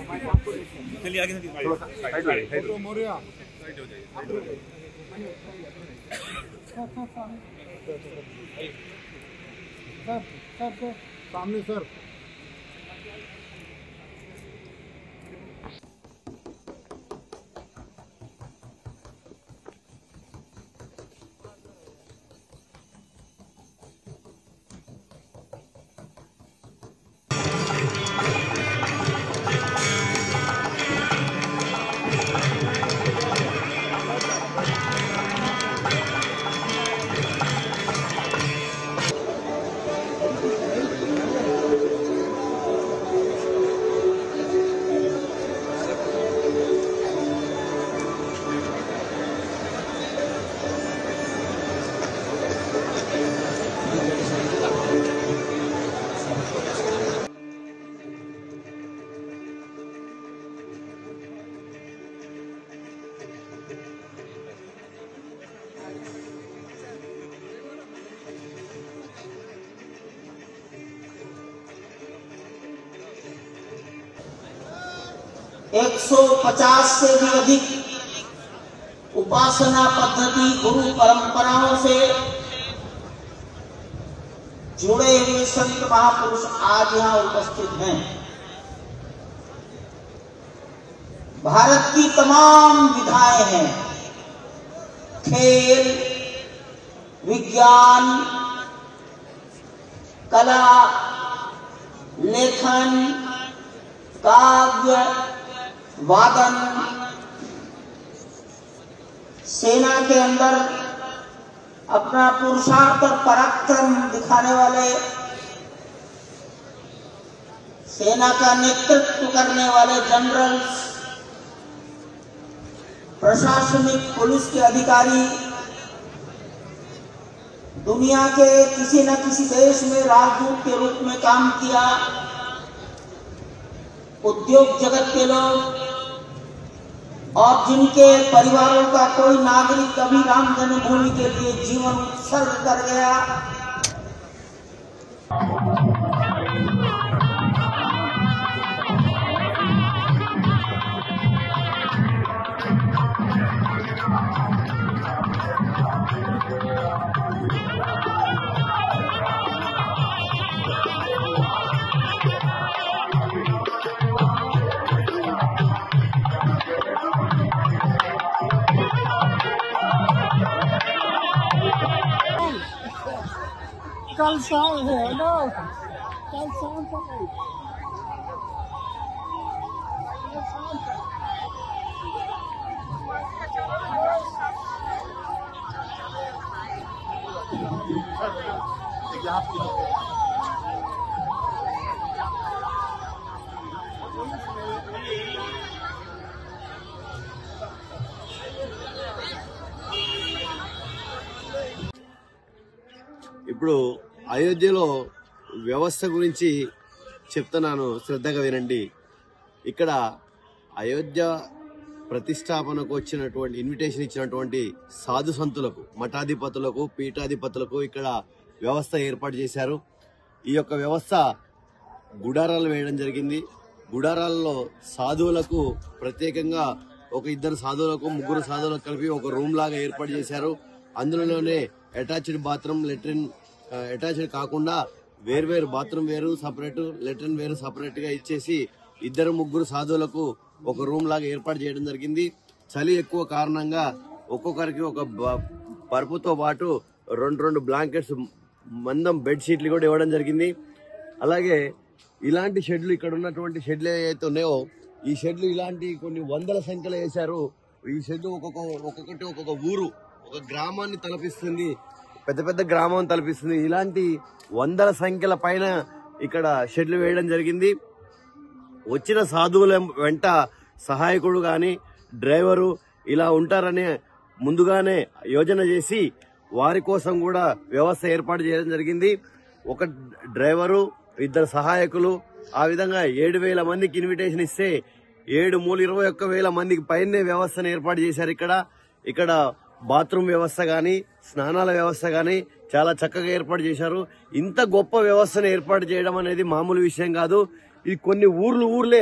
सामने सर एक सौ पचास से भी अधिक उपासना पद्धति गुरु परंपराओं से जुड़े हुए संत महापुरुष आज यहाँ उपस्थित हैं भारत की तमाम विधाएं हैं खेल विज्ञान कला लेखन काव्य वादन सेना के अंदर अपना पुरुषार्थ और पराक्रम दिखाने वाले सेना का नेतृत्व करने वाले जनरल्स प्रशासनिक पुलिस के अधिकारी दुनिया के किसी न किसी देश में राजदूत के रूप में काम किया उद्योग जगत के लोग और जिनके परिवारों का कोई नागरिक कभी राम जन्मभूमि के लिए जीवन उत्सर्ग कर गया कल शाम है ना कल शाम को नहीं कल शाम को ఇప్పుడు అయోధ్యలో వ్యవస్థ గురించి చెప్తున్నాను శ్రద్ధగా వినండి ఇక్కడ అయోధ్య ప్రతిష్టాపనకు వచ్చినటువంటి ఇన్విటేషన్ ఇచ్చినటువంటి సాధు సంతులకు మఠాధిపతులకు పీఠాధిపతులకు ఇక్కడ వ్యవస్థ ఏర్పాటు చేశారు ఈ యొక్క వ్యవస్థ గుడారాలు వేయడం జరిగింది గుడారాల్లో సాధువులకు ప్రత్యేకంగా ఒక ఇద్దరు సాధువులకు ముగ్గురు సాధువులకు కలిపి ఒక రూమ్ లాగా ఏర్పాటు చేశారు అందులోనే అటాచ్డ్ బాత్రూమ్ లెట్రిన్ అటాచ్డ్ కాకుండా వేర్వేరు బాత్రూమ్ వేరు సపరేట్ లెట్రిన్ వేరు సపరేట్ గా ఇచ్చేసి ఇద్దరు ముగ్గురు సాధువులకు ఒక రూమ్ లాగా ఏర్పాటు చేయడం జరిగింది చలి ఎక్కువ కారణంగా ఒక్కొక్కరికి ఒక బ- పరుపుతో పాటు రెండు రెండు బ్లాంకెట్స్ మందం బెడ్ షీట్లు కూడా ఇవ్వడం జరిగింది అలాగే ఇలాంటి షెడ్లు ఇక్కడ ఉన్నటువంటి షెడ్లు ఏవైతే ఉన్నాయో ఈ షెడ్లు ఇలాంటి కొన్ని వందల సంఖ్యలో వేశారు ఈ షెడ్లు ఒక్కొక్క ఒక్కొక్కటి ఒక్కొక్క ఊరు ఒక గ్రామాన్ని తలపిస్తుంది పెద్ద పెద్ద గ్రామం తలపిస్తుంది ఇలాంటి వందల సంఖ్యల పైన ఇక్కడ షెడ్లు వేయడం జరిగింది వచ్చిన సాధువుల వెంట సహాయకుడు గాని డ్రైవరు ఇలా ఉంటారని ముందుగానే యోజన చేసి వారి కోసం కూడా వ్యవస్థ ఏర్పాటు చేయడం జరిగింది ఒక డ్రైవరు ఇద్దరు సహాయకులు ఆ విధంగా ఏడు వేల మందికి ఇన్విటేషన్ ఇస్తే ఏడు మూడు ఇరవై ఒక్క వేల మందికి పైనే వ్యవస్థను ఏర్పాటు చేశారు ఇక్కడ ఇక్కడ బాత్రూమ్ వ్యవస్థ గాని స్నానాల వ్యవస్థ గాని చాలా చక్కగా ఏర్పాటు చేశారు ఇంత గొప్ప వ్యవస్థను ఏర్పాటు చేయడం అనేది మామూలు విషయం కాదు ఇది కొన్ని ఊర్లు ఊర్లే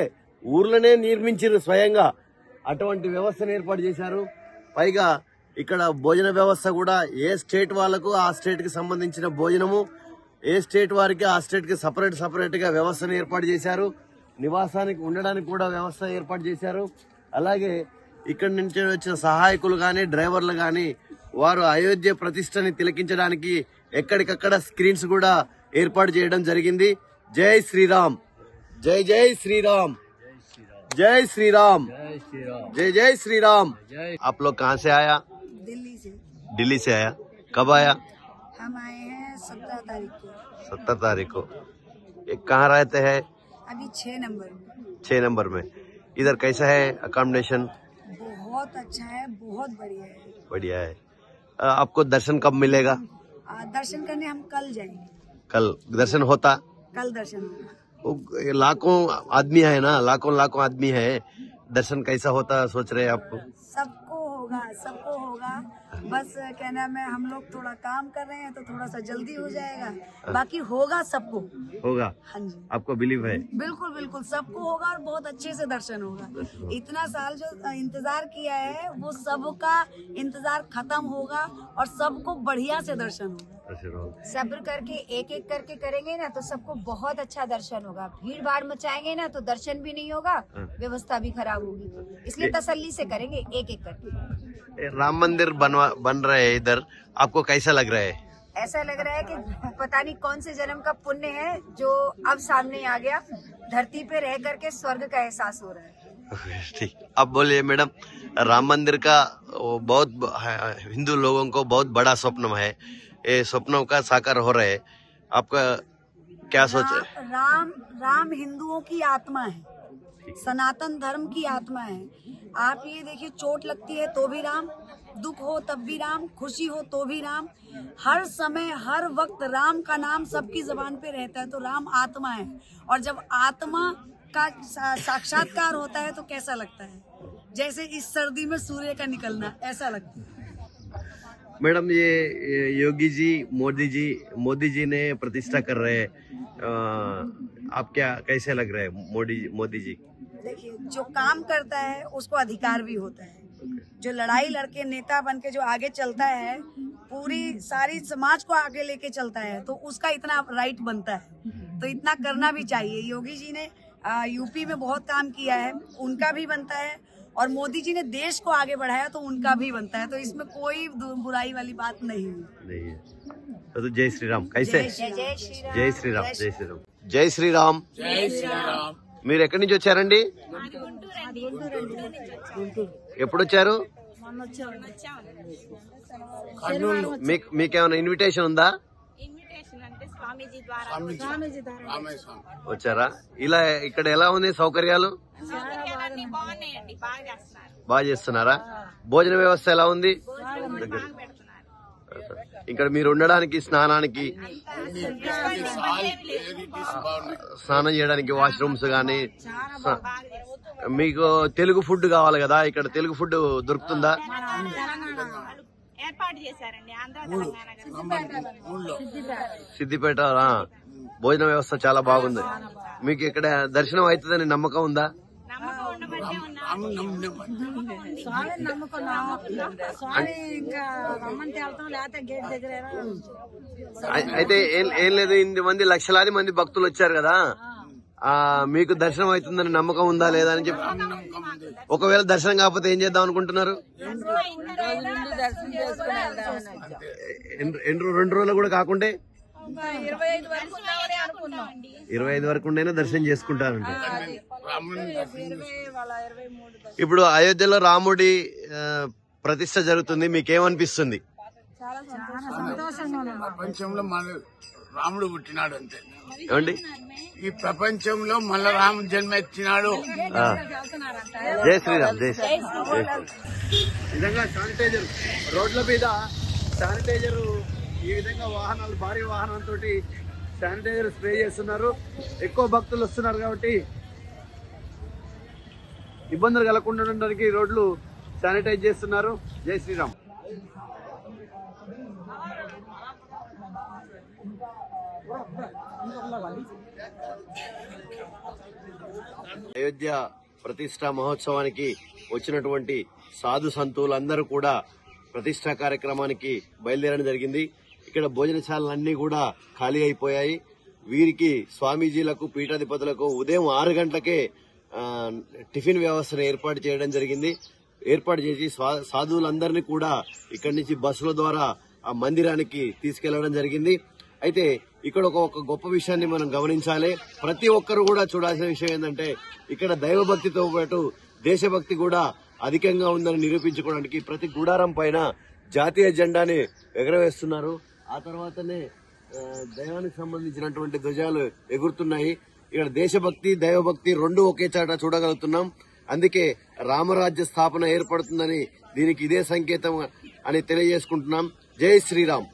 ఊర్లోనే నిర్మించారు స్వయంగా అటువంటి వ్యవస్థను ఏర్పాటు చేశారు పైగా ఇక్కడ భోజన వ్యవస్థ కూడా ఏ స్టేట్ వాళ్ళకు ఆ స్టేట్ కి సంబంధించిన భోజనము ఏ స్టేట్ వారికి ఆ స్టేట్ కి సపరేట్ సపరేట్ గా వ్యవస్థను ఏర్పాటు చేశారు నివాసానికి ఉండడానికి కూడా వ్యవస్థ ఏర్పాటు చేశారు అలాగే ఇక్కడి నుంచి వచ్చిన సహాయకులు గాని డ్రైవర్లు గాని వారు అయోధ్య ప్రతిష్టని తిలకించడానికి ఎక్కడికక్కడ స్క్రీన్స్ కూడా ఏర్పాటు చేయడం జరిగింది జై శ్రీరామ్ జై జై శ్రీరామ్ जय श्री राम जय जय श्री राम आप लोग कहाँ से आया दिल्ली से दिल्ली से आया कब आया हम आए हैं सत्रह तारीख को सत्तर तारीख को ये कहाँ रहते हैं अभी छह नंबर में छह नंबर में इधर कैसा है अकोमोडेशन बहुत अच्छा है बहुत बढ़िया है बढ़िया है अ, आपको दर्शन कब मिलेगा आ, दर्शन करने हम कल जाएंगे कल दर्शन होता कल दर्शन होगा वो लाखों आदमी है ना लाखों लाखों आदमी है दर्शन कैसा होता सोच रहे हैं आप सबको होगा सबको होगा बस क्या नाम है हम लोग थोड़ा काम कर रहे हैं तो थोड़ा सा जल्दी हो जाएगा बाकी होगा सबको होगा हाँ जी आपको बिलीव है बिल्कुल बिल्कुल सबको होगा और बहुत अच्छे से दर्शन होगा इतना साल जो इंतजार किया है वो सबका इंतजार खत्म होगा और सबको बढ़िया से दर्शन होगा दर्शन होगा सब्र करके एक एक करके करेंगे ना तो सबको बहुत अच्छा दर्शन होगा भीड़ भाड़ मचाएंगे ना तो दर्शन भी नहीं होगा हाँ। व्यवस्था भी खराब होगी इसलिए तसल्ली से करेंगे एक एक करके ये राम मंदिर बनवा बन रहे हैं इधर आपको कैसा लग रहा है ऐसा लग रहा है कि पता नहीं कौन से जन्म का पुण्य है जो अब सामने आ गया धरती पे रह करके स्वर्ग का एहसास हो रहा है ठीक अब बोलिए मैडम राम मंदिर का वो बहुत ब- है- हिंदू लोगों को बहुत बड़ा स्वप्न है ये स्वप्नों का साकार हो रहे हैं आपका क्या सोच है रा- राम राम हिंदुओं की आत्मा है सनातन धर्म की आत्मा है आप ये देखिए चोट लगती है तो भी राम दुख हो तब भी राम खुशी हो तो भी राम हर समय हर वक्त राम का नाम सबकी जबान पे रहता है तो राम आत्मा है और जब आत्मा का सा- साक्षात्कार होता है तो कैसा लगता है जैसे इस सर्दी में सूर्य का निकलना ऐसा लगता है मैडम ये ये योगी जी मोदी जी मोदी जी ने प्रतिष्ठा कर रहे हैं अ, आप क्या कैसे लग रहे हैं मोदी मोदी जी देखिए जो काम करता है उसको अधिकार भी होता है जो लड़ाई लड़के नेता बन के जो आगे चलता है पूरी सारी समाज को आगे लेके चलता है तो उसका इतना राइट बनता है तो इतना करना भी चाहिए योगी जी ने आ, यूपी में बहुत काम किया है उनका भी बनता है और मोदी जी ने देश को आगे बढ़ाया तो उनका भी बनता है तो इसमें कोई दु- बुराई वाली बात नहीं है नहीं है तो, तो जय श्री राम कैसे जय श्री जय श्री राम జై శ్రీరామ్ జై శ్రీరామ్ జై శ్రీరామ్ జై శ్రీరామ్ మీరు ఎక్కడి నుంచి వచ్చారండి ఎప్పుడు వచ్చారు మీకు మీకేమైనా ఇన్విటేషన్ ఉందా ఇన్విటేషన్ అంటే స్వామీజీ ద్వారా వచ్చారా ఇలా ఇక్కడ ఎలా ఉంది సౌకర్యాలు సౌకర్యాలన్నీ బాగున్నాయండి బాగా చేస్తున్నారు బాగా చేస్తున్నారా భోజన వ్యవస్థ ఎలా ఉంది దగ్గర పెడుతున్నారు ఇక్కడ మీరు ఉండడానికి స్నానానికి స్నానం చేయడానికి వాష్రూమ్స్ గానీ స- మీకు తెలుగు ఫుడ్ కావాలి కదా ఇక్కడ తెలుగు ఫుడ్ దొరుకుతుందా ఏర్పాటు చేశారండి ఆంధ్ర తెలంగాణ కలిసి సిద్దిపేట ఆ, భోజన వ్యవస్థ చాలా బాగుంది మీకు ఇక్కడ దర్శనం అవుతుందని నమ్మకం ఉందా నమ్మకం ఉండబట్టే ఉన్నాము స్వామి నమ్ముకున్నాము స్వామి ఇంకా రమ్మంటే వెళ్తాం లేకపోతే గేట్ దగ్గర అయి- అయితే ఏం ఏం లేదు ఇన్ని మంది లక్షలాది మంది భక్తులు వచ్చారు కదా ఆ మీకు దర్శనం అవుతుందని నమ్మకం ఉందా లేదా అని చెప్పి ఒకవేళ దర్శనం కాకపోతే ఏం చేద్దాం అనుకుంటున్నారు ఎన్ని- ఎన్ని రో- రెండు రోజులు కూడా కాకుంటే ఇరవై ఐదు వరకు ఉన్నామని అనుకున్నాం ఇరవై ఐదు వరకు ఉండైనా దర్శనం చేసుకుంటారంట ఇరవై వాళ్ళ ఇరవై మూడు ఇప్పుడు అయోధ్యలో రాముడి ఆ, ప్రతిష్ట జరుగుతుంది మీకేమనిపిస్తుంది చాలా సంతోషంగా ఉన్నాం ప్రపంచంలో మన రాముడు పుట్టినాడు అంతే ఏమండి ఈ ప్రపంచంలో మళ్ళా రాము జన్మ ఎత్తినాడు ఆ. జై శ్రీరామ్ జై శ్రీరామ్ జై శ్రీరామ్ విధంగా శానిటైజర్ రోడ్ల మీద శానిటైజర్ ఈ విధంగా వాహనాలు భారీ వాహనంతో శానిటైజర్ స్ప్రే చేస్తున్నారు ఎక్కువ భక్తులు వస్తున్నారు కాబట్టి ఇబ్బందులు కలగకుండా ఉండడానికి ఈ రోడ్లు శానిటైజ్ చేస్తున్నారు జై శ్రీరామ్ అయోధ్య ప్రతిష్టా మహోత్సవానికి వచ్చినటువంటి సాధు సంతులందరూ కూడా ప్రతిష్టా కార్యక్రమానికి బయలుదేరడం జరిగింది ఇక్కడ భోజనశాలలన్నీ కూడా ఖాళీ అయిపోయాయి వీరికి స్వామీజీలకు పీఠాధిపతులకు ఉదయం ఆరు గంటలకే ఆ, టిఫిన్ వ్యవస్థను ఏర్పాటు చేయడం జరిగింది ఏర్పాటు చేసి స్వా- సాధువులందరినీ కూడా ఇక్కడి నుంచి బస్సుల ద్వారా ఆ మందిరానికి తీసుకెళ్లడం జరిగింది అయితే ఇక్కడ ఒక ఒక గొప్ప విషయాన్ని మనం గమనించాలి ప్రతి ఒక్కరు కూడా చూడాల్సిన విషయం ఏంటంటే ఇక్కడ దైవభక్తితో పాటు దేశభక్తి కూడా అధికంగా ఉందని నిరూపించుకోవడానికి ప్రతి గుడారం పైన జాతీయ జెండాని ఎగరవేస్తున్నారు ఆ తర్వాతనే ఆ, దైవానికి సంబంధించినటువంటి ధ్వజాలు ఎగురుతున్నాయి ఇక్కడ దేశభక్తి దైవభక్తి రెండు ఒకే చాట చూడగలుగుతున్నాం అందుకే రామరాజ్య స్థాపన ఏర్పడుతుందని దీనికి ఇదే సంకేతం అని తెలియజేసుకుంటున్నాం జై శ్రీరామ్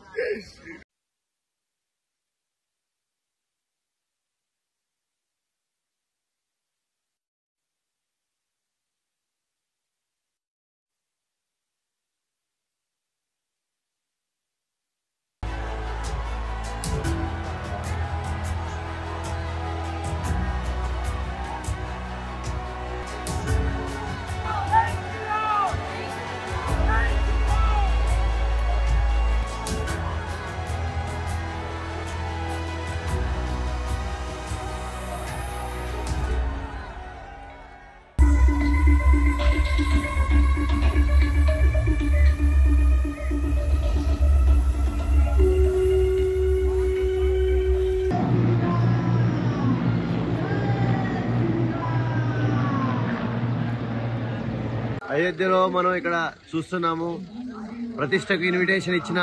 అయోధ్యలో మనం ఇక్కడ చూస్తున్నాము ప్రతిష్టకు ఇన్విటేషన్ ఇచ్చిన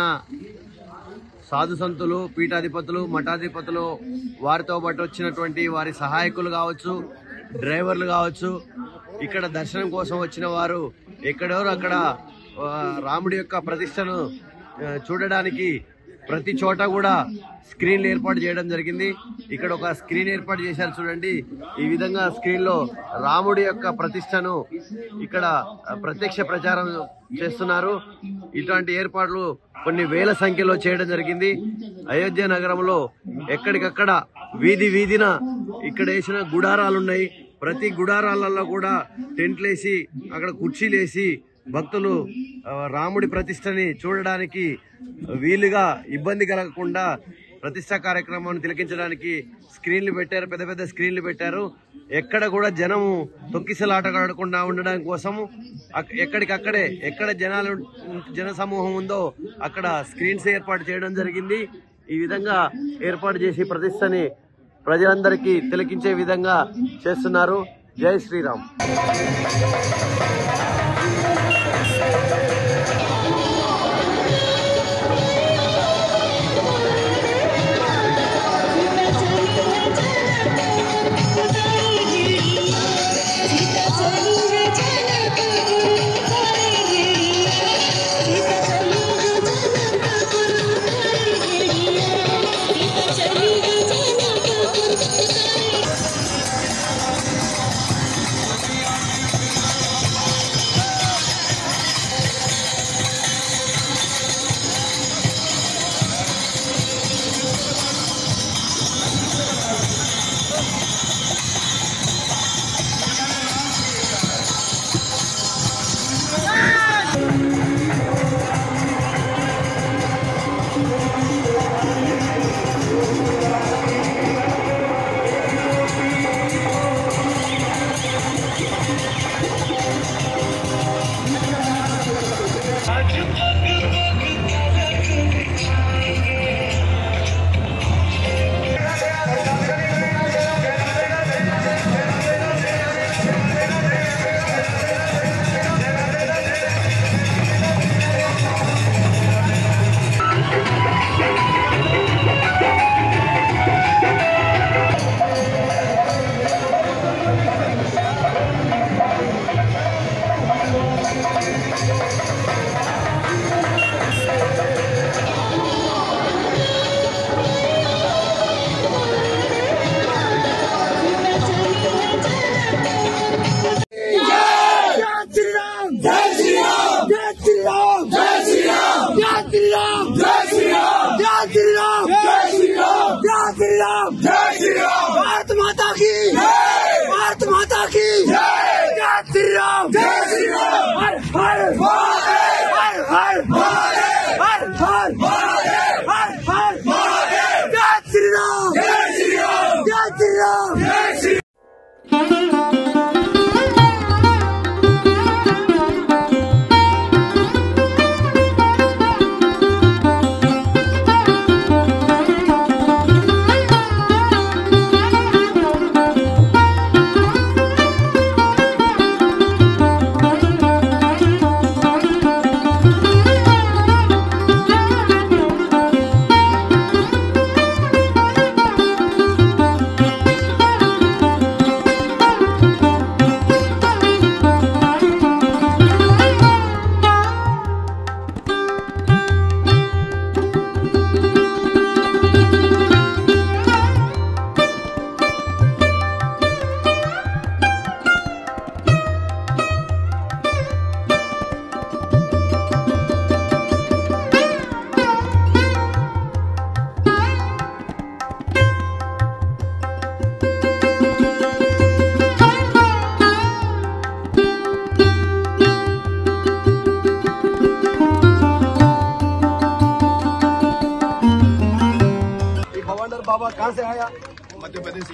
సాధు సంతులు పీఠాధిపతులు మఠాధిపతులు వారితో పాటు వచ్చినటువంటి వారి సహాయకులు కావచ్చు డ్రైవర్లు కావచ్చు ఇక్కడ దర్శనం కోసం వచ్చిన వారు ఎక్కడెవరు అక్కడ ఆ, రాముడి యొక్క ప్రతిష్టను ఆ, చూడడానికి ప్రతి చోట కూడా స్క్రీన్లు ఏర్పాటు చేయడం జరిగింది ఇక్కడ ఒక స్క్రీన్ ఏర్పాటు చేశారు చూడండి ఈ విధంగా స్క్రీన్ లో రాముడి యొక్క ప్రతిష్టను ఇక్కడ ఆ, ప్రత్యక్ష ప్రచారం చేస్తున్నారు ఇట్లాంటి ఏర్పాట్లు కొన్ని వేల సంఖ్యలో చేయడం జరిగింది అయోధ్య నగరంలో ఎక్కడికక్కడ వీధి వీధిన ఇక్కడ వేసిన గుడారాలు ఉన్నాయి ప్రతి గుడారాలలో కూడా టెంట్లేసి అక్కడ కుర్చీలేసి భక్తులు ఆ, రాముడి ప్రతిష్టని చూడడానికి వీలుగా ఇబ్బంది కలగకుండా ప్రతిష్టా కార్యక్రమాన్ని తిలకించడానికి స్క్రీన్లు పెట్టారు పెద్ద పెద్ద స్క్రీన్లు పెట్టారు ఎక్కడ కూడా జనము తొక్కిసలాటగాడకుండా ఉండడం కోసము అక్- ఎక్కడికక్కడే ఎక్కడ జనాలు జన సమూహం ఉందో అక్కడ స్క్రీన్స్ ఏర్పాటు చేయడం జరిగింది ఈ విధంగా ఏర్పాటు చేసి ప్రతిష్టని ప్రజలందరికీ తిలకించే విధంగా చేస్తున్నారు జై శ్రీరామ్ చలి माता की जय श्री राम जय श्री राम हर हर हर हर हर हर हर हर जय श्री राम जय श्री राम जय श्री राम जय श्री ఈ భవాండర్ బాబా కहाँ से आया మధ్యప్రదేశ్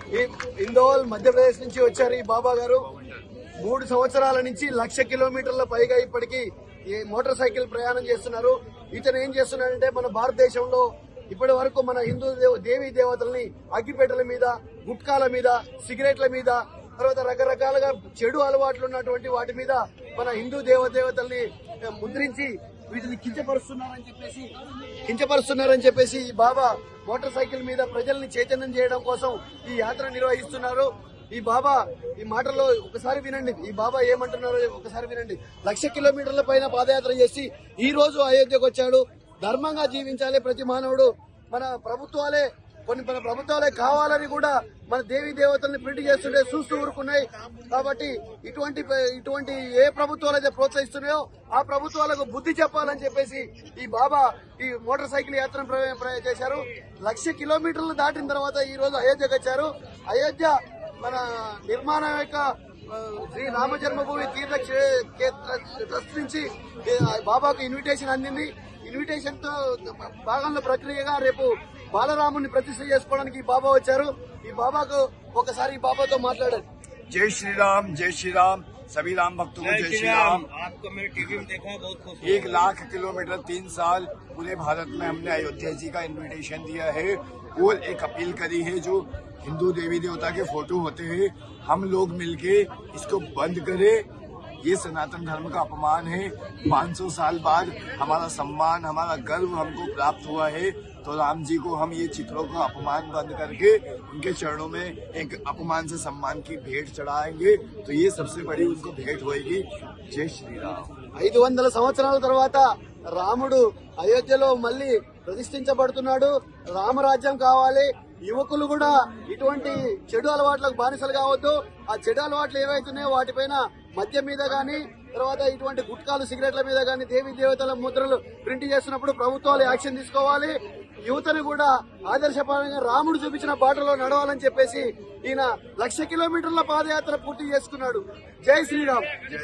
ఇందోల్ మధ్యప్రదేశ్ నుంచి వచ్చారు ఈ బాబా గారు మూడు సంవత్సరాల నుంచి లక్ష కిలోమీటర్ల పైగా ఇప్పటికి ఈ మోటార్ సైకిల్ ప్రయాణం చేస్తున్నారు ఇతను ఏం చేస్తున్నాడంటే మన భారతదేశంలో ఇప్పటి వరకు మన హిందూ దేవ- దేవీ దేవతల్ని అగ్గిపేటల మీద గుట్కాల మీద సిగరెట్ల మీద తర్వాత రకరకాలుగా చెడు అలవాట్లు ఉన్నటువంటి వాటి మీద మన హిందూ దేవదేవతల్ని ఆ, ముద్రించి వీటిని కించపరుస్తున్నారని చెప్పేసి కించపరుస్తున్నారని చెప్పేసి ఈ బాబా మోటార్ సైకిల్ మీద ప్రజల్ని చైతన్యం చేయడం కోసం ఈ యాత్ర నిర్వహిస్తున్నారు ఈ బాబా ఈ మాటల్లో ఒకసారి వినండి ఈ బాబా ఏమంటున్నారో ఒకసారి వినండి లక్ష కిలోమీటర్ల పైన పాదయాత్ర చేసి ఈ రోజు అయోధ్యకు వచ్చాడు ధర్మంగా జీవించాలి ప్రతి మానవుడు మన ప్రభుత్వాలే కొన్ని మన ప్రభుత్వాలే కావాలని కూడా మన దేవీ దేవతల్ని ప్రింట్ చేస్తుంటే చూస్తూ ఊరుకున్నాయి కాబట్టి ఇటువంటి ఇటువంటి ఏ ప్రభుత్వాలు అయితే ప్రోత్సహిస్తున్నాయో ఆ ప్రభుత్వాలకు బుద్ధి చెప్పాలని చెప్పేసి ఈ బాబా ఈ మోటార్ సైకిల్ యాత్ర చేశారు లక్ష కిలోమీటర్లు దాటిన తర్వాత ఈ రోజు అయోధ్యకు వచ్చారు అయోధ్య మన నిర్మాణం యొక్క ఆ, శ్రీ రామ జన్మభూమి తీర్థ క్షే- క్షేత్ర ట్రస్ట్ నుంచి ఏ, బాబాకు ఇన్విటేషన్ అందింది ఇన్విటేషన్ తో భాగంలో ప్రక్రియగా రేపు బాలరాముని ప్రతిష్ఠ చేసుకోవడానికి ఈ బాబా వచ్చారు ఈ బాబాకు ఒకసారి ఈ బాబాతో మాట్లాడారు जय श्री राम जय श्री राम सभी राम भक्तों को जय श्री राम आपको मैंने टीवी में देखा बहुत खुश एक लाख किलोमीटर तीन साल पूरे भारत में हमने अयोध्या जी का इनविटेशन दिया है और एक अपील करी है जो हिंदू देवी देवता के फोटो होते हैं हम लोग मिलके इसको बंद करें ये सनातन धर्म का अपमान है 500 साल बाद हमारा सम्मान हमारा गर्व हमको प्राप्त हुआ है तो राम जी को हम ये चित्रों का अपमान बंद करके उनके चरणों में एक अपमान से सम्मान की भेंट चढ़ाएंगे तो ये सबसे बड़ी उनको भेंट होएगी जय श्री राम ఐదు వందల సంవత్సరాల తర్వాత రాముడు అయోధ్యలో మళ్ళీ ప్రతిష్ఠించబడుతున్నాడు రామరాజ్యం కావాలి యువకులు కూడా ఇటువంటి చెడు అలవాట్లకు బానిసలు కావద్దు ఆ చెడు అలవాట్లు ఏవైతున్నాయో వాటిపైన మద్యం మీద గాని తర్వాత ఇటువంటి గుట్కాలు సిగరెట్ల మీద గాని దేవి దేవతల ముద్రలు ప్రింట్ చేస్తున్నప్పుడు ప్రభుత్వాలు యాక్షన్ తీసుకోవాలి యువతను కూడా ఆదర్శపరంగా రాముడు చూపించిన బాటలో నడవాలని చెప్పేసి ఈయన లక్ష కిలోమీటర్ల పాదయాత్ర పూర్తి చేసుకున్నాడు జై శ్రీరామ్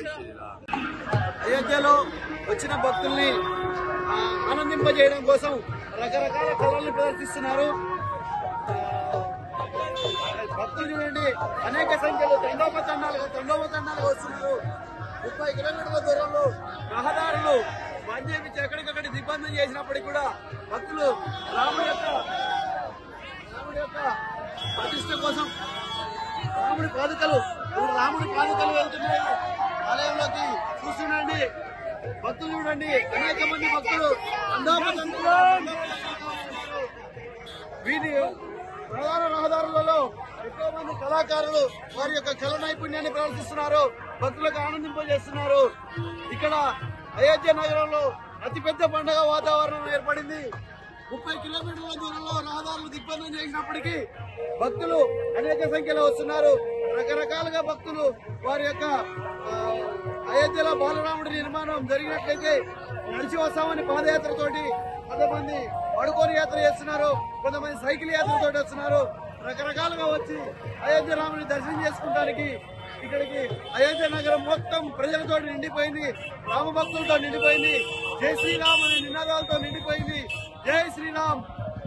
అయోధ్యలో వచ్చిన భక్తుల్ని ఆ, ఆనందింపజేయడం కోసం రకరకాల కళల్ని ప్రదర్శిస్తున్నారు ఆ, భక్తులు చూడండి అనేక సంఖ్యలో తండోపతండాలుగా తండోపతండాలుగా వస్తున్నారు ముప్పై కిలోమీటర్ల దూరంలో రహదారులు బంద్ చేయించి ఎక్కడికక్కడ దిగ్బంధం చేసినప్పటికీ కూడా భక్తులు రాముడి యొక్క రాముడి యొక్క ప్రతిష్ట కోసం రాముడి పాదుకలు ఇప్పుడు రాముడి పాదుకలు వెళ్తున్నాయి ఆలయంలోకి చూస్తుండండి భక్తులు చూడండి అనేక మంది భక్తులు తండోపతండాలుగా వీధి ప్రధాన రహదారులలో ఎక్కువ మంది కళాకారులు వారి యొక్క కళ నైపుణ్యాన్ని ప్రదర్శిస్తున్నారు భక్తులకు ఆనందింపజేస్తున్నారు ఇక్కడ అయోధ్య నగరంలో అతిపెద్ద పండుగ వాతావరణం ఏర్పడింది ముప్పై కిలోమీటర్ల దూరంలో రహదారులు దిగ్బంధం చేసినప్పటికీ భక్తులు అనేక సంఖ్యలో వస్తున్నారు రకరకాలుగా భక్తులు వారి యొక్క ఆ, అయోధ్యలో బాలరాముడి నిర్మాణం జరిగినట్లయితే నడిచి వస్తామని పాదయాత్రతోటి కొంతమంది పడుకోని యాత్ర చేస్తున్నారు కొంతమంది సైకిల్ యాత్రతోటి వస్తున్నారు రకరకాలుగా వచ్చి అయోధ్య రాముని దర్శనం చేసుకోవడానికి ఇక్కడికి అయోధ్య నగరం మొత్తం ప్రజలతో నిండిపోయింది రామ భక్తులతో నిండిపోయింది జై శ్రీరామ్ అనే నినాదాలతో నిండిపోయింది జై శ్రీరామ్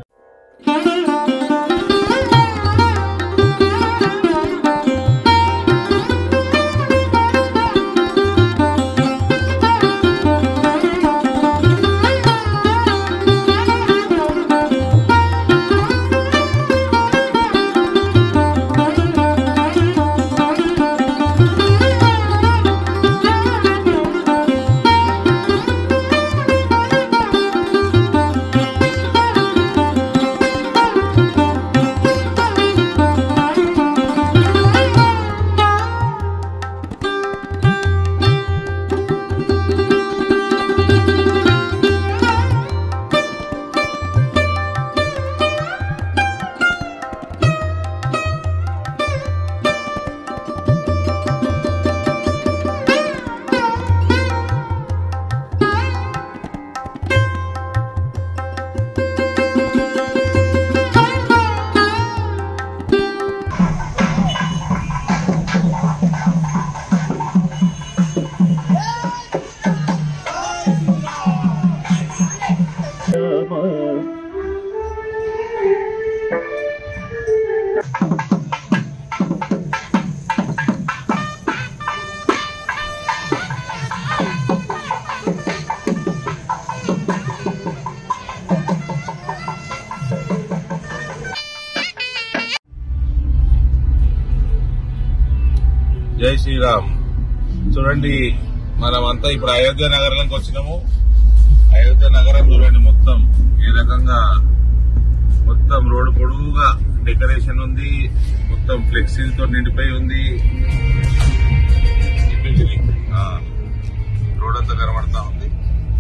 జై శ్రీరామ్ చూడండి మనమంతా ఇప్పుడు అయోధ్య నగరంలోకి వచ్చినాము అయోధ్య నగరం చూడండి మొత్తం ఏ రకంగా మొత్తం రోడ్డు పొడవుగా డెకరేషన్ ఉంది మొత్తం ఫ్లెక్సీలతో నిండిపోయి ఉంది ఆ, రోడ్ అంతా కనబడతా ఉంది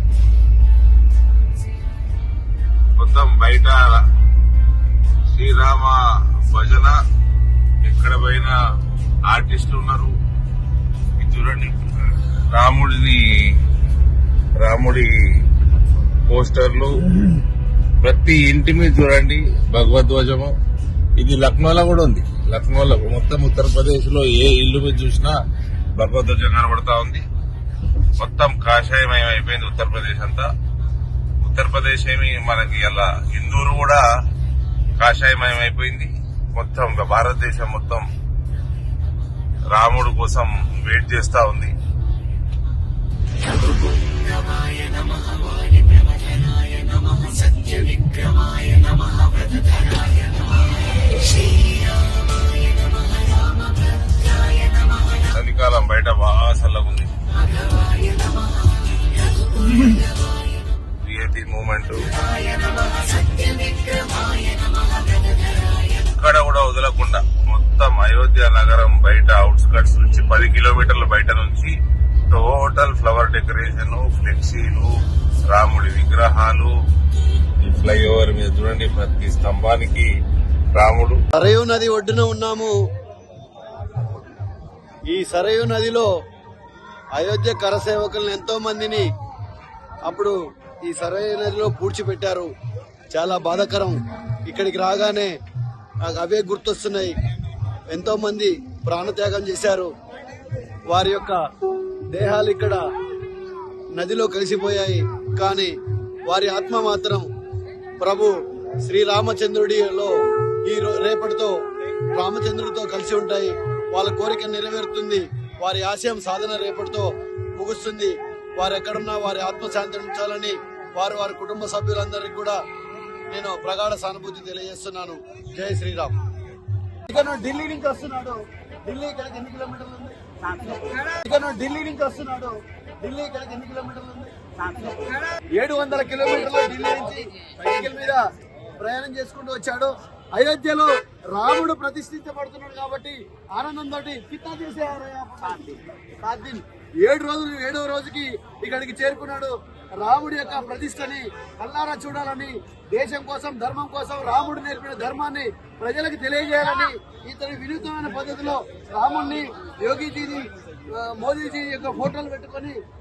మొత్తం బయట శ్రీరామ భజన ఎక్కడ పోయినా ఆర్టిస్టులు ఉన్నారు ఇది చూడండి రాముడిని రాముడి పోస్టర్లు ప్రతి ఇంటి మీద చూడండి భగవద్ధ్వజము ఇది లక్నోలో కూడా ఉంది లక్నోలో మొత్తం ఉత్తరప్రదేశ్ లో ఏ ఇల్లు మీద చూసినా భగవద్ధ్వజం కనబడతా ఉంది మొత్తం కాషాయమయం అయిపోయింది ఉత్తరప్రదేశ్ అంతా ఉత్తరప్రదేశ్ ఏమి మనకి అలా ఇందూరు కూడా కాషాయమయం అయిపోయింది మొత్తం భారతదేశం మొత్తం రాముడు కోసం వెయిట్ చేస్తా ఉంది చలికాలం బయట బాగా చల్లగా ఉంది క్రియేటివ్ మూమెంట్ ఇక్కడ కూడా వదలకుండా మొత్తం అయోధ్య నగరం బయట అవుట్స్కట్స్ నుంచి పది కిలోమీటర్ల బయట నుంచి టోటల్ ఫ్లవర్ డెకరేషన్ ఫ్లెక్సీలు రాముడి విగ్రహాలు ఈ ఫ్లైఓవర్ మీద చూడండి ప్రతి స్తంభానికి రాముడు సరయు నది ఒడ్డున ఉన్నాము ఈ సరయు నదిలో అయోధ్య కరసేవకులను ఎంతో మందిని అప్పుడు ఈ సరయు నదిలో పూడ్చిపెట్టారు చాలా బాధాకరం ఇక్కడికి రాగానే నాకు అవే గుర్తొస్తున్నాయి ఎంతో మంది ప్రాణత్యాగం చేశారు వారి యొక్క దేహాలు ఇక్కడ నదిలో కలిసిపోయాయి కానీ వారి ఆత్మ మాత్రం ప్రభు శ్రీరామచంద్రుడిలో ఈ రో- రేపటితో రామచంద్రుడితో కలిసి ఉంటాయి వాళ్ళ కోరిక నెరవేరుతుంది వారి ఆశయం సాధన రేపటితో ముగుస్తుంది వారు ఎక్కడున్నా వారి ఆత్మ శాంతించాలని వారు వారి కుటుంబ సభ్యులందరికీ కూడా నేను ప్రగాఢ సానుభూతి తెలియజేస్తున్నాను జై శ్రీరామ్ ఇతను ఢిల్లీ నుంచి వస్తున్నాడు ఢిల్లీ ఇక్కడికి ఎన్ని కిలోమీటర్లు ఉంది ఇతను ఢిల్లీ నుంచి వస్తున్నాడు ఢిల్లీ ఇక్కడికి ఎన్ని కిలోమీటర్లు ఉంది ఏడు వందల కిలోమీటర్లు ఢిల్లీ నుంచి సైకిల్ మీద ప్రయాణం చేసుకుంటూ వచ్చాడు అయోధ్యలో రాముడు ప్రతిష్ఠించబడుతున్నాడు కాబట్టి ఆనందంతో కిత్తా చేసేయారయ్యా సాత్ దిన్. ఏడు రోజులు ఏడో రోజుకి ఇక్కడికి చేరుకున్నాడు రాముడి యొక్క ప్రతిష్టని కల్లారా చూడాలని దేశం కోసం ధర్మం కోసం రాముడు నేర్పిన ధర్మాన్ని ప్రజలకు తెలియజేయాలని ఇతని వినూత్నమైన పద్ధతిలో రాముడిని యోగిజీని ఆ, మోదీజీ యొక్క ఫోటోలు పెట్టుకొని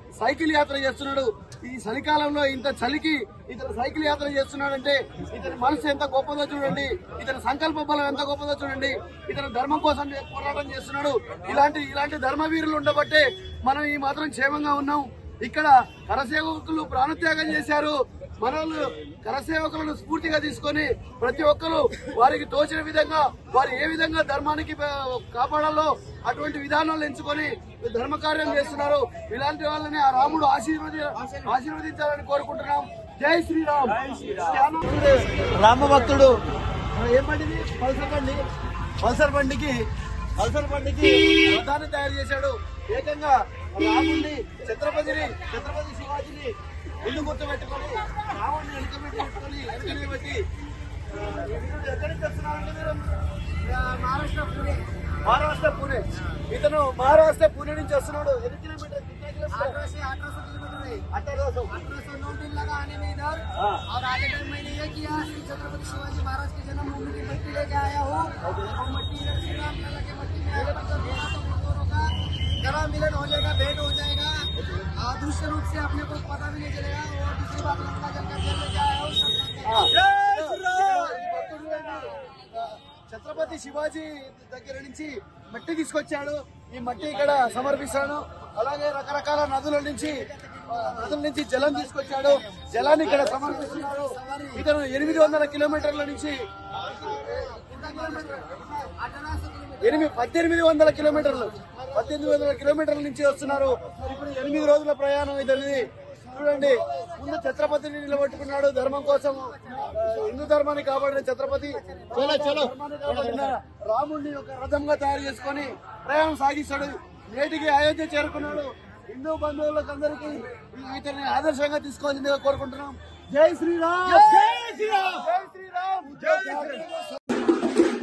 సైకిల్ యాత్ర చేస్తున్నాడు ఈ చలికాలంలో ఇంత చలికి ఇతను సైకిల్ యాత్ర చేస్తున్నాడంటే ఇతని మనసు ఎంత గొప్పదో చూడండి ఇతని సంకల్ప బలం ఎంత గొప్పదో చూడండి ఇతను ధర్మం కోసం పోరాటం చేస్తున్నాడు ఇలాంటి ఇలాంటి ధర్మవీరులు ఉండబట్టే మనం ఈ మాత్రం క్షేమంగా ఉన్నాం ఇక్కడ కరసేవకులు ప్రాణత్యాగం చేశారు మనల్ని కరసేవకులను స్ఫూర్తిగా తీసుకొని ప్రతి ఒక్కరు వారికి తోచిన విధంగా వారు ఏ విధంగా ధర్మానికి ప- కాపాడాలో అటువంటి విధానాలు ఎంచుకొని ధర్మ కార్యం చేస్తున్నారు ఇలాంటి వాళ్ళని ఆ రాముడు ఆశీర్వది ఆశీర్వదించాలని కోరుకుంటున్నాం జై శ్రీరామ్ రామ భక్తుడు ఏం బండిది పల్సర్ బండి పల్సర్ బండికి పల్సర్ బండికి రథాన్ని తయారు చేశాడు ఏకంగా రాముడిని ఛత్రపతిని ఛత్రపతి శివాజీని ముందు గుర్తు పెట్టుకొని రాముడిని వెనుకబెట్టి పెట్టుకొని వెనుకని పెట్టి ఆ, వీరు ఎక్కడి నుంచి వస్తున్నారండి మీరు ఆ, మహారాష్ట్ర పూణే మహారాష్ట్ర పూణే ఇతను మహారాష్ట్ర పూణే నుంచి వస్తున్నాడు ఎన్ని కిలోమీటర్ अठारह से अठारह सौ किलोमीटर है अठारह सौ अठारह सौ नौ दिन लगा आने में इधर और आज के टाइम मैंने ये किया श्री छत्रपति शिवाजी महाराज के जन्मभूमि की मट्टी लेके आया हूँ और मट्टी इधर श्री राम लला के मट्टी में आया मतलब थोड़ा तो हम दोनों का गला मिलन हो जाएगा भेंट हो जाएगा और दूसरे रूप से अपने को पता भी नहीं चलेगा और दूसरी बात लंका जल का तेल लेके आया हूँ ఛత్రపతి శివాజీ దగ్గర నుంచి మట్టి తీసుకొచ్చాడు ఈ మట్టి ఇక్కడ సమర్పిస్తాను అలాగే రకరకాల నదుల నుంచి ఆ, నదుల నుంచి జలం తీసుకొచ్చాడు జలాన్ని ఇక్కడ సమర్పిస్తున్నాడు ఇతను ఎనిమిది వందల కిలోమీటర్ల నుంచి ఎనిమిది పద్దెనిమిది వందల కిలోమీటర్లు పద్దెనిమిది వందల కిలోమీటర్ల నుంచి వస్తున్నారు ఇప్పుడు ఎనిమిది రోజుల ప్రయాణం ఇతనిది చూడండి ముందు ఛత్రపతిని నిలబెట్టుకున్నాడు ధర్మం కోసం ఆ, హిందూ ధర్మాన్ని కాపాడిన ఛత్రపతి చలో చలో రాముడిని ఒక రథంగా తయారు చేసుకొని ప్రయాణం సాగిస్తాడు నేటికి అయోధ్య చేరుకున్నాడు హిందూ బంధువులకు అందరికీ ఇతన్ని ఆదర్శంగా తీసుకోవాల్సిందిగా కోరుకుంటున్నాం జై శ్రీరామ్ జై శ్రీరామ్ జై శ్రీరామ్ జై శ్రీరామ్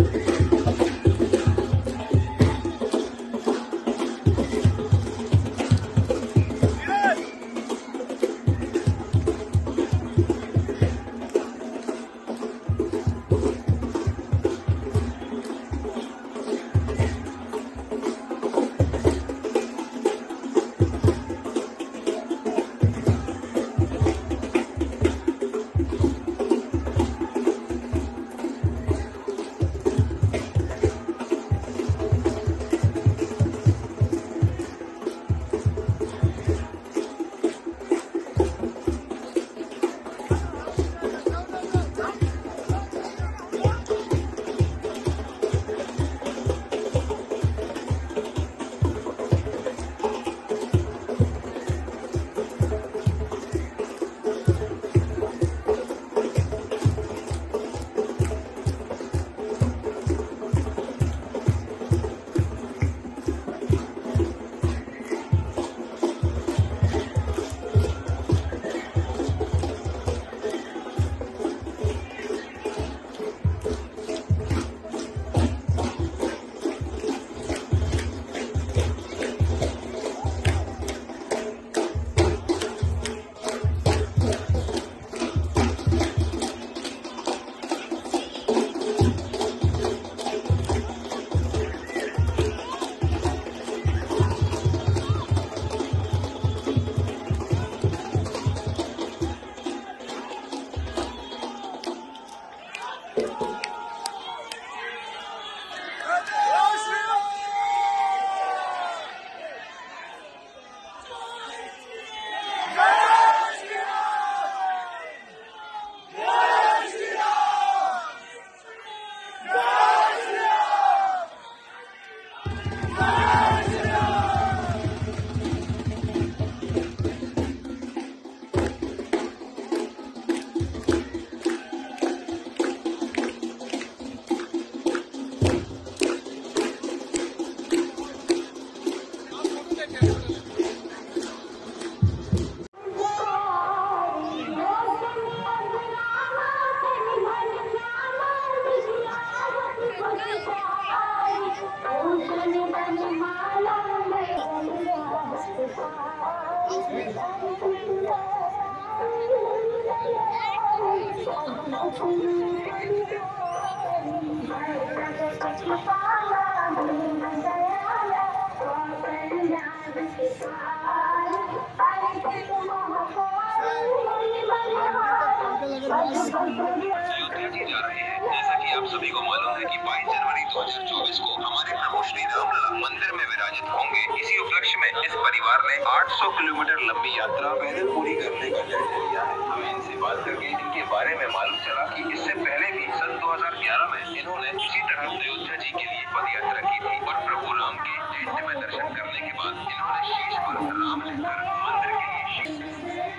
विराजित होंगे इसी उपलक्ष्य में इस परिवार ने 800 किलोमीटर लंबी यात्रा पैदल पूरी करने का निर्णय लिया है हमें इनसे बात करके इनके बारे में मालूम चला कि इससे पहले भी सन 2011 में इन्होंने इसी तरह अयोध्या जी के लिए पद यात्रा की थी और प्रभु राम के टेंट में दर्शन करने के बाद इन्होंने शीश पर राम लिखकर मंदिर के लिए शीश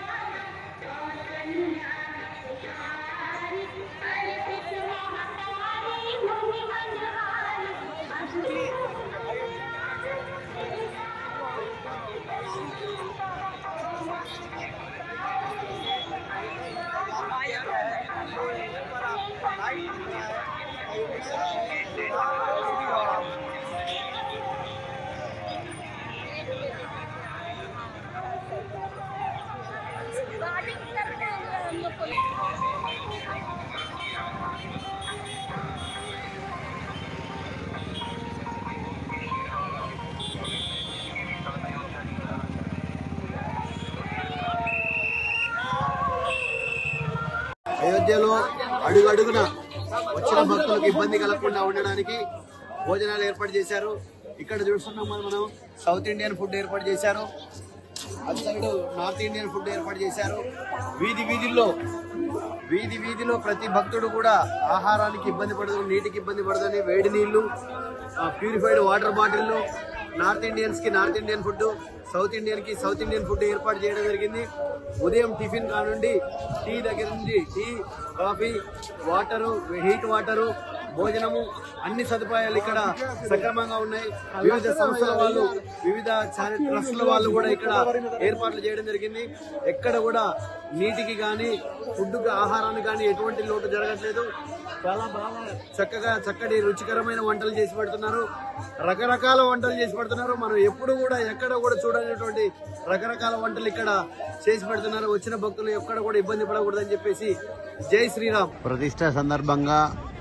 అయోధ్యలో అడుగు అడుగున వచ్చిన భక్తులకు ఇబ్బంది కలగకుండా ఉండడానికి భోజనాలు ఏర్పాటు చేశారు ఇక్కడ చూస్తున్నాం మనం మనం సౌత్ ఇండియన్ ఫుడ్ ఏర్పాటు చేశారు అటు సైడ్ నార్త్ ఇండియన్ ఫుడ్ ఏర్పాటు చేశారు వీధి వీధిల్లో వీధి వీధిలో ప్రతి భక్తుడు కూడా ఆహారానికి ఇబ్బంది పడదు నీటికి ఇబ్బంది పడదని వేడి నీళ్లు ప్యూరిఫైడ్ వాటర్ బాటిల్లు నార్త్ ఇండియన్స్ కి North Indian food South Indian కి సౌత్ ఇండియన్ ఫుడ్ ఏర్పాటు చేయడం జరిగింది ఉదయం టిఫిన్ కానుండి టీ దగ్గర నుంచి tea coffee water heat water భోజనము అన్ని సదుపాయాలు ఇక్కడ సక్రమంగా ఉన్నాయి వివిధ సంస్థల వాళ్ళు వివిధ చారిటీ ట్రస్టుల వాళ్ళు కూడా ఇక్కడ ఏర్పాట్లు చేయడం జరిగింది ఎక్కడ కూడా నీటికి కానీ ఫుడ్ ఆహారానికి కానీ ఎటువంటి లోటు జరగట్లేదు చాలా బాగా చక్కగా చక్కటి రుచికరమైన వంటలు చేసి పెడుతున్నారు రకరకాల వంటలు చేసి పెడుతున్నారు మనం ఎప్పుడు కూడా ఎక్కడ కూడా చూడనటువంటి రకరకాల వంటలు ఇక్కడ చేసి పెడుతున్నారు వచ్చిన భక్తులు ఎక్కడ కూడా ఇబ్బంది పడకూడదని చెప్పేసి జై శ్రీరామ్ ప్రతిష్ట సందర్భంగా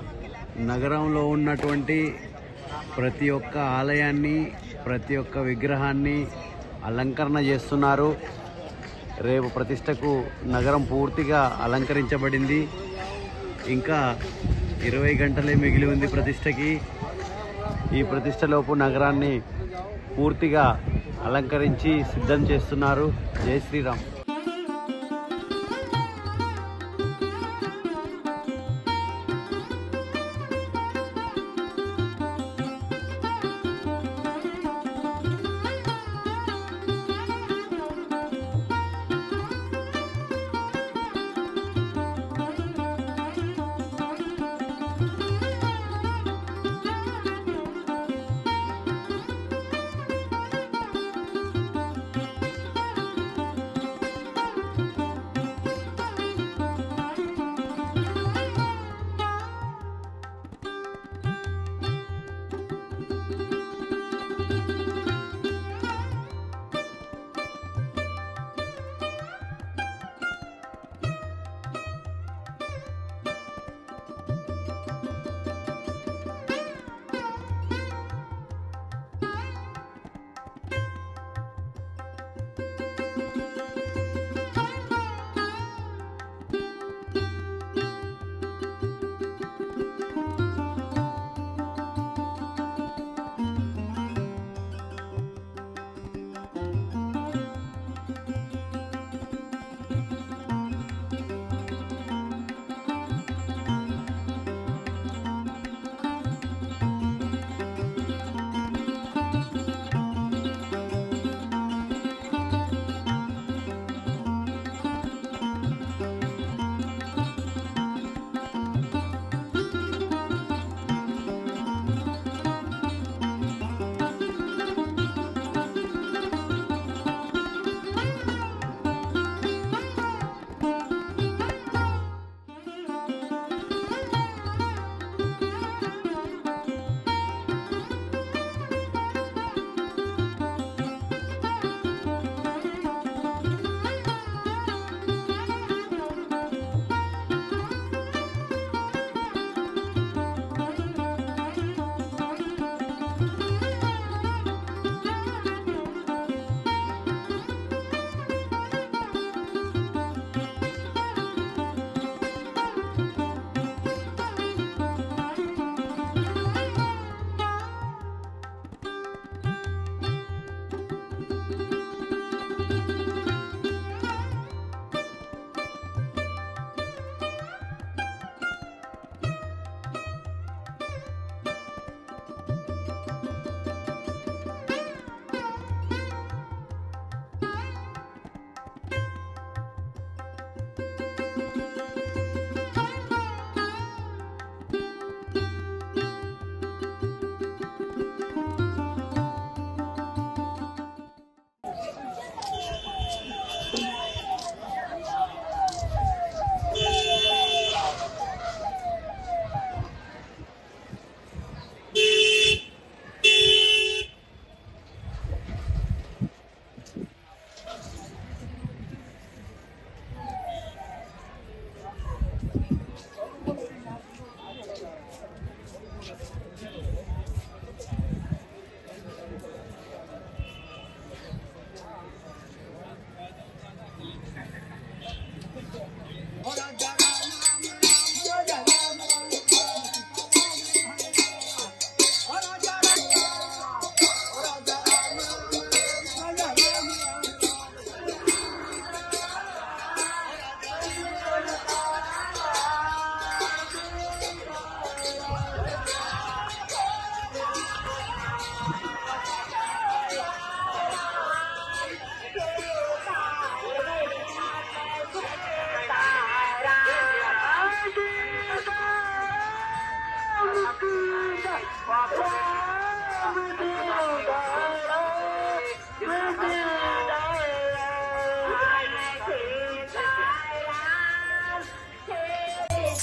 నగరంలో ఉన్నటువంటి ప్రతి ఒక్క ఆలయాన్ని ప్రతి ఒక్క విగ్రహాన్ని అలంకరణ చేస్తున్నారు రేపు ప్రతిష్టకు నగరం పూర్తిగా అలంకరించబడింది ఇంకా ఇరవై గంటలే మిగిలి ఉంది ప్రతిష్టకి ఈ ప్రతిష్టలోపు నగరాన్ని పూర్తిగా అలంకరించి సిద్ధం చేస్తున్నారు జై శ్రీరామ్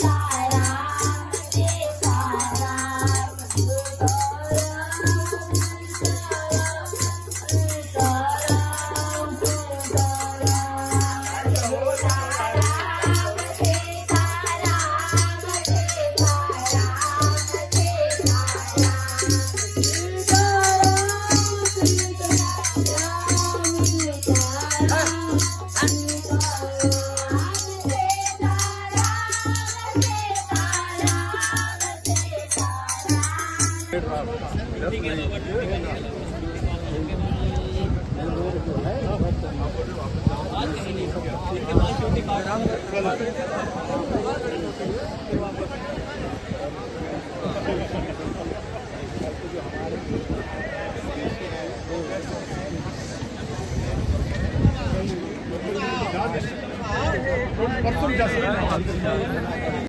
Thank you.